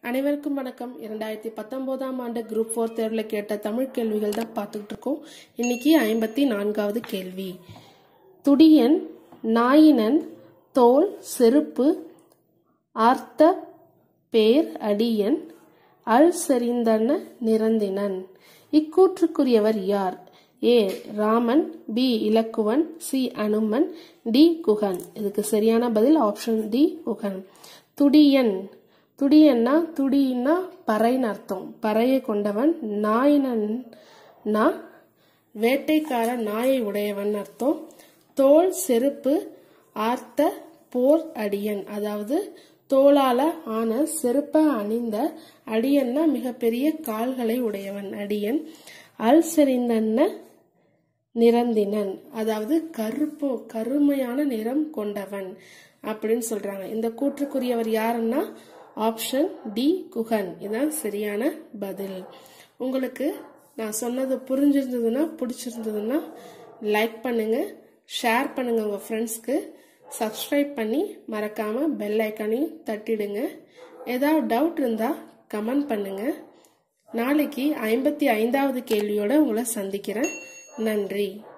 அனைவருக்கும் வணக்கம் இரண்டாயிரத்தி பத்தொன்பதாம் ஆண்டு குரூப் ஃபோர் தேர்வில் கேட்ட தமிழ் கேள்விகள் தான் பார்த்துக்கிட்டு இருக்கோம் இன்னைக்கு ஐம்பத்தி நான்காவது கேள்வி துடியன் நாயினன் தோல் செருப்பு ஆர்த்த பேர் அடியன் அல் செறிந்தன நிறந்தினன் இக்கூற்றுக்குரியவர் யார் A Raman B Ilakkuvan C Hanuman D Guhan இதுக்கு சரியான பதில் ஆப்ஷன் டி குகன் துடியன் துடியன்னா துடின்னா பறைன்னு அர்த்தம் பறையை கொண்டவன் நாயினன்னா வேட்டைக்கார நாயை உடையவன் அர்த்தம் தோல் செருப்பு ஆர்த்த போர் அடியன் அதாவது தோளால ஆன செருப்ப அணிந்த அடியன்னா மிகப்பெரிய கால்களை உடையவன் அடியன் அல் செறிந்தன்ன நிறந்தினன் அதாவது கருப்பு கருமையான நிறம் கொண்டவன் அப்படின்னு சொல்றாங்க இந்த கூற்றுக்குரியவர் யாருன்னா ஆப்ஷன் டி குகன் இதான் சரியான பதில் உங்களுக்கு நான் சொன்னது புரிஞ்சிருந்ததுன்னா பிடிச்சிருந்ததுன்னா லைக் பண்ணுங்க ஷேர் பண்ணுங்க உங்க ஃப்ரெண்ட்ஸ்க்கு சப்ஸ்கிரைப் பண்ணி மறக்காம பெல் ஐக்கானையும் தட்டிடுங்க ஏதாவது டவுட் இருந்தா கமெண்ட் பண்ணுங்க நாளைக்கு ஐம்பத்தி ஐந்தாவது கேள்வியோட உங்களை சந்திக்கிறேன் நன்றி